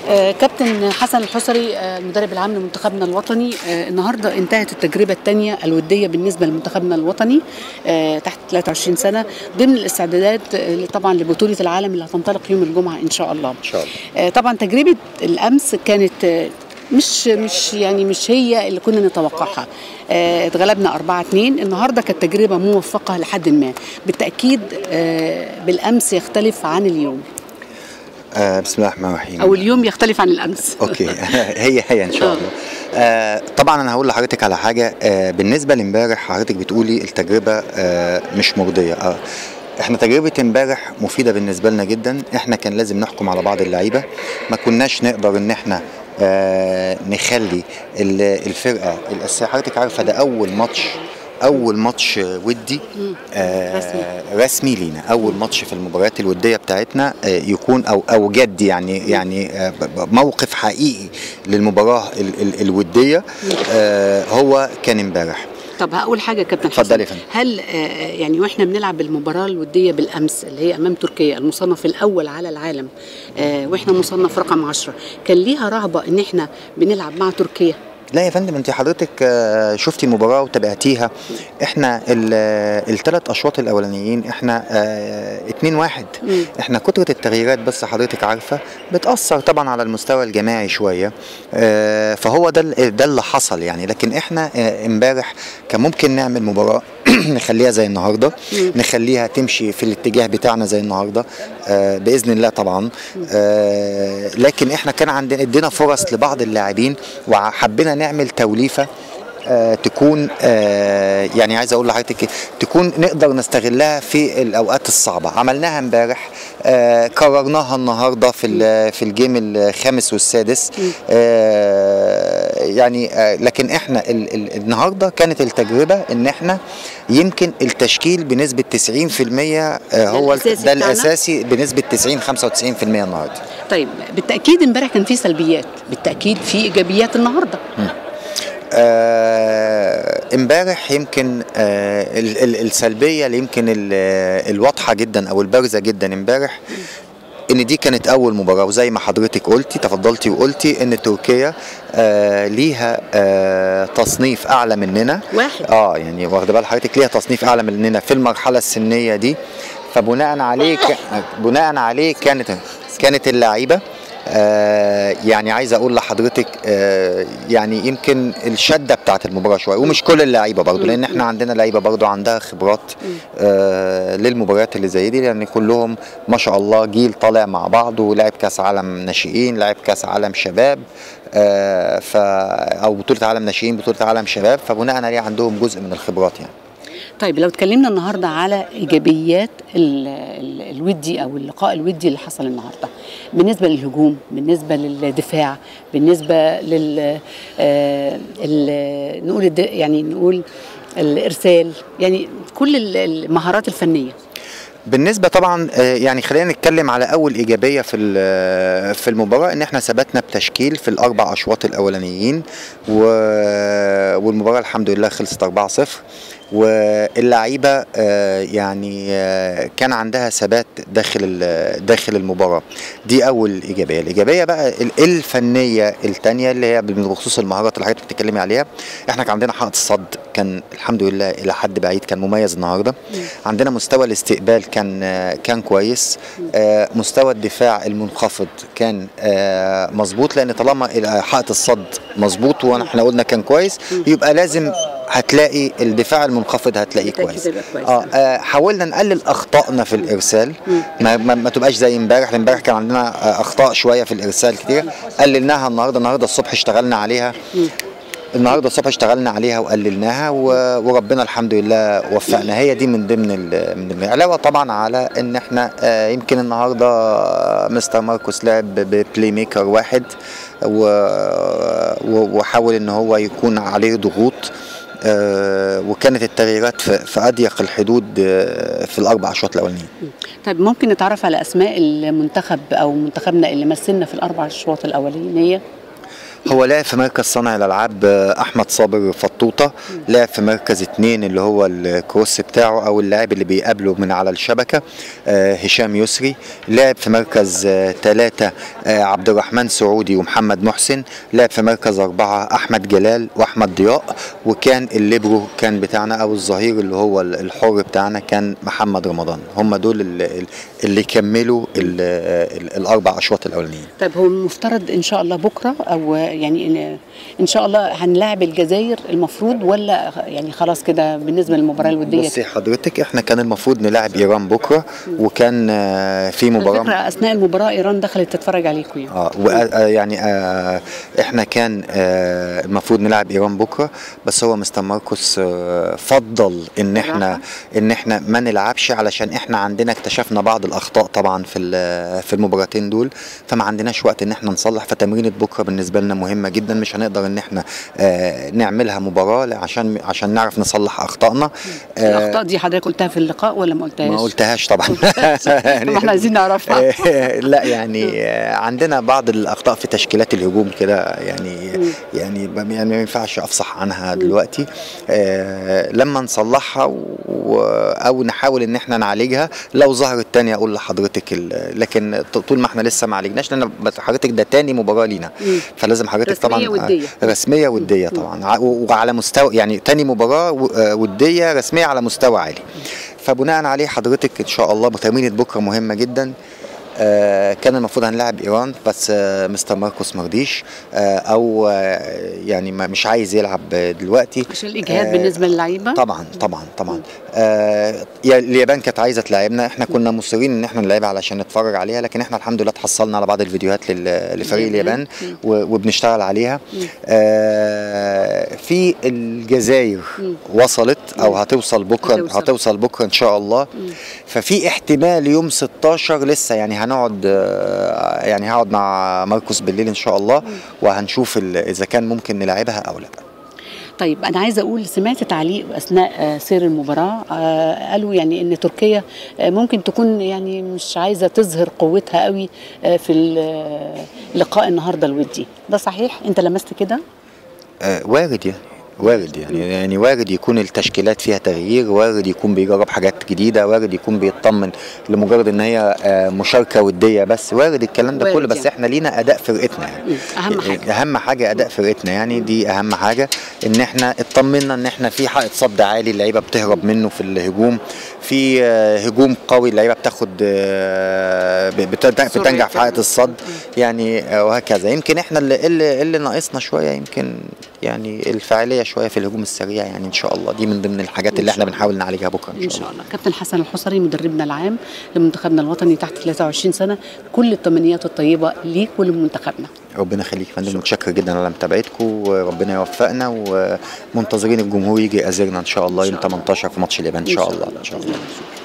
آه، كابتن حسن الحسري آه، المدرب العام لمنتخبنا الوطني آه، النهارده انتهت التجربه الثانيه الوديه بالنسبه لمنتخبنا الوطني آه، تحت 23 سنه ضمن الاستعدادات آه، طبعا لبطوله العالم اللي هتنطلق يوم الجمعه ان شاء الله. ان شاء الله آه، طبعا تجربه الامس كانت آه، مش مش يعني مش هي اللي كنا نتوقعها آه، اتغلبنا 4 2 النهارده كانت تجربه موفقه لحد ما بالتاكيد آه، بالامس يختلف عن اليوم آه بسم الله الرحمن الرحيم او اليوم يختلف عن الامس اوكي هي هي ان شاء آه. الله آه طبعا انا هقول لحضرتك على حاجه آه بالنسبه لامبارح حضرتك بتقولي التجربه آه مش مرضيه آه احنا تجربه امبارح مفيده بالنسبه لنا جدا احنا كان لازم نحكم على بعض اللعيبه ما كناش نقدر ان احنا آه نخلي ال- الفرقه الاساسيه حضرتك عارفه ده اول ماتش اول ماتش ودي آه رسمي. رسمي لينا اول ماتش في المباريات الوديه بتاعتنا آه يكون او او جد يعني يعني آه ب- ب- موقف حقيقي للمباراه ال- ال- الوديه آه هو كان امبارح طب هقول حاجه يا كابتن حسن اتفضلي يا فندم. هل آه، يعني واحنا بنلعب المباراه الوديه بالامس اللي هي امام تركيا المصنف الاول على العالم آه، واحنا مصنف رقم 10 كان ليها رهبه ان احنا بنلعب مع تركيا لا يا فندم انت حضرتك آه، شفتي المباراه وتابعتيها احنا الثلاث اشواط الاولانيين احنا 2 1 مم. احنا كتره التغييرات بس حضرتك عارفه بتاثر طبعا على المستوى الجماعي شويه آه، فهو ده ال- ده اللي حصل يعني لكن احنا آه، امبارح كان ممكن نعمل مباراه نخليها زي النهارده مم. نخليها تمشي في الاتجاه بتاعنا زي النهارده آه، باذن الله طبعا آه، لكن احنا كان عندنا ادينا فرص لبعض اللاعبين وحبينا نعمل توليفه آه، تكون آه، يعني عايز اقول لحضرتك إيه، تكون نقدر نستغلها في الاوقات الصعبه عملناها امبارح آه، كررناها النهارده في ال- في الجيم الخامس والسادس آه، يعني آه، لكن احنا ال- ال- النهارده كانت التجربه ان احنا يمكن التشكيل بنسبه 90% آه، هو الأساسي ده بتاعنا؟ الاساسي بنسبه 90 95% النهارده طيب بالتاكيد امبارح كان في سلبيات بالتاكيد في ايجابيات النهارده آه، امبارح يمكن آه، ال- ال- السلبيه اللي يمكن ال- الواضحه جدا او البارزه جدا امبارح ان دي كانت اول مباراه وزي ما حضرتك قلتي تفضلتي وقلتي ان تركيا آه ليها آه تصنيف اعلى مننا واحد اه يعني واخده بال حضرتك ليها تصنيف اعلى مننا في المرحله السنيه دي فبناء عليه ك- بناء عليه كانت كانت اللعيبه آه يعني عايز اقول لحضرتك آه يعني يمكن الشده بتاعت المباراه شويه ومش كل اللعيبه برضو لان احنا عندنا لعيبه برضو عندها خبرات آه للمباريات اللي زي دي لان كلهم ما شاء الله جيل طالع مع بعض ولعب كاس عالم ناشئين لعب كاس عالم شباب آه ف او بطوله عالم ناشئين بطوله عالم شباب فبناء عليه عندهم جزء من الخبرات يعني طيب لو اتكلمنا النهارده على ايجابيات ال- ال- الودي او اللقاء الودي اللي حصل النهارده بالنسبه للهجوم بالنسبه للدفاع بالنسبه لل آه، ال- نقول الد- يعني نقول الارسال يعني كل ال- المهارات الفنيه بالنسبة طبعا آه، يعني خلينا نتكلم على أول إيجابية في ال- في المباراة إن إحنا ثبتنا بتشكيل في الأربع أشواط الأولانيين و- والمباراة الحمد لله خلصت 4-0 واللعيبة آه، يعني آه، كان عندها ثبات داخل ال- داخل المباراة دي أول إيجابية الإيجابية بقى ال- الفنية التانية اللي هي بخصوص المهارات اللي حضرتك بتتكلمي عليها إحنا كان عندنا حائط الصد كان الحمد لله إلى حد بعيد كان مميز النهاردة عندنا مستوى الاستقبال كان كان كويس آه، مستوى الدفاع المنخفض كان آه، مظبوط لان طالما ال- حائط الصد مظبوط واحنا قلنا كان كويس يبقى لازم هتلاقي الدفاع المنخفض هتلاقيه بالتأكيد كويس هيبقى كويس. اه آه، حاولنا نقلل اخطائنا في الارسال ما, ما, ما تبقاش زي امبارح لان امبارح كان عندنا آه، اخطاء شويه في الارسال كتير قللناها النهارده النهارده الصبح اشتغلنا عليها النهارده الصبح اشتغلنا عليها وقللناها و- وربنا الحمد لله وفقنا هي دي من ضمن ال- من ضمن علاوه طبعا على ان احنا آه، يمكن النهارده مستر ماركوس لعب ببلاي ميكر واحد و- و- وحاول ان هو يكون عليه ضغوط آه، وكانت التغييرات في في اضيق الحدود آه، في الاربع اشواط الاولانيين طيب ممكن نتعرف على اسماء المنتخب او منتخبنا اللي مثلنا في الاربع اشواط الاولانيه هو لعب في مركز صانع الالعاب آه، احمد صابر فطوطه لعب في مركز اتنين اللي هو الكروس بتاعه او اللاعب اللي بيقابله من على الشبكه آه، هشام يسري لعب في مركز آه، ثلاثة آه، عبد الرحمن سعودي ومحمد محسن لعب في مركز أربعة أحمد جلال وأحمد ضياء وكان الليبرو كان بتاعنا أو الظهير اللي هو ال- الحر بتاعنا كان محمد رمضان هم دول اللي, اللي كملوا ال- ال- الأربع أشواط الأولانيين طيب هو المفترض ان شاء الله بكره او يعني ان, إن شاء الله هنلاعب الجزائر المفروض ولا يعني خلاص كده بالنسبه للمباراه الوديه بصي حضرتك احنا كان المفروض نلعب ايران بكره وكان آه، في على مباراه فكره اثناء المباراه ايران دخلت تتفرج عليكم يعني اه و- آه، يعني آه احنا كان آه المفروض نلعب ايران بكره بس هو مستر ماركوس آه فضل ان احنا الراحة. ان احنا ما نلعبش علشان احنا عندنا اكتشفنا بعض الاخطاء طبعا في ال- في المباراتين دول فما عندناش وقت ان احنا نصلح فتمرينه بكره بالنسبه لنا مهمه جدا مش هنقدر ان احنا آه نعملها مباراه عشان عشان نعرف نصلح اخطائنا آه، الاخطاء دي حضرتك قلتها في اللقاء ولا ما قلتهاش؟ ما قلتهاش طبعا طب احنا عايزين نعرفها لا يعني آه، عندنا بعض الاخطاء في تشكيلات الهجوم كده يعني يعني ب- يعني ما ينفعش افصح عنها دلوقتي آه، لما نصلحها و- او نحاول ان احنا نعالجها لو ظهرت تاني اقول لحضرتك ال- لكن ط- طول ما احنا لسه ما عالجناش لان بس حضرتك ده تاني مباراه لينا مم. فلازم حضرتك رسمية طبعا ودية. آه، رسميه وديه طبعا ع- و- وعلى مستوى يعني تاني مباراه و- آه، وديه رسميه على مستوى عالي فبناء عليه حضرتك ان شاء الله تمرينه بكره مهمه جدا آه، كان المفروض هنلعب ايران بس آه، مستر ماركوس مرضيش آه، او آه، يعني ما- مش عايز يلعب دلوقتي عشان الاجهاد آه، بالنسبه للعيبه طبعا طبعا طبعا آه يا- اليابان كانت عايزه تلعبنا احنا كنا مصرين ان احنا نلعبها علشان نتفرج عليها لكن احنا الحمد لله تحصلنا على بعض الفيديوهات لل- لفريق اليابان. اليابان و- وبنشتغل عليها آه في الجزائر وصلت او هتوصل بكره هتوصل. هتوصل بكره ان شاء الله ففي احتمال يوم 16 لسه يعني هنقعد آه، يعني هقعد مع ماركوس بالليل ان شاء الله وهنشوف ال- اذا كان ممكن نلعبها او لا طيب انا عايزه اقول سمعت تعليق اثناء آه، سير المباراه آه، قالوا يعني ان تركيا آه، ممكن تكون يعني مش عايزه تظهر قوتها قوي آه، في ال- آه، لقاء النهارده الودي ده صحيح انت لمست كده آه، وارد يعني وارد يعني يعني وارد يكون التشكيلات فيها تغيير وارد يكون بيجرب حاجات جديده وارد يكون بيطمن لمجرد ان هي آه، مشاركه وديه بس وارد الكلام ده وارد كله بس يعني. احنا لينا اداء فرقتنا يعني مم. اهم حاجه اهم حاجه اداء فرقتنا يعني دي اهم حاجه ان احنا اطمنا ان احنا في حائط صد عالي اللعيبه بتهرب منه في الهجوم في آه، هجوم قوي اللعيبه بتاخد آه، بت- بتنجح في حائط الصد يعني آه، وهكذا يمكن احنا اللي اللي, اللي ناقصنا شويه يمكن يعني الفاعليه شويه في الهجوم السريع يعني ان شاء الله دي من ضمن الحاجات إن اللي احنا شاء الله. بنحاول نعالجها بكره ان شاء الله كابتن حسن الحصري مدربنا العام لمنتخبنا الوطني تحت 23 سنه كل التمنيات الطيبه ليك ولمنتخبنا ربنا يخليك يا فندم متشكر جدا على متابعتكم وربنا يوفقنا ومنتظرين الجمهور يجي يأزرنا ان شاء الله يوم 18 في ماتش اليابان ان شاء الله ان شاء الله بإذن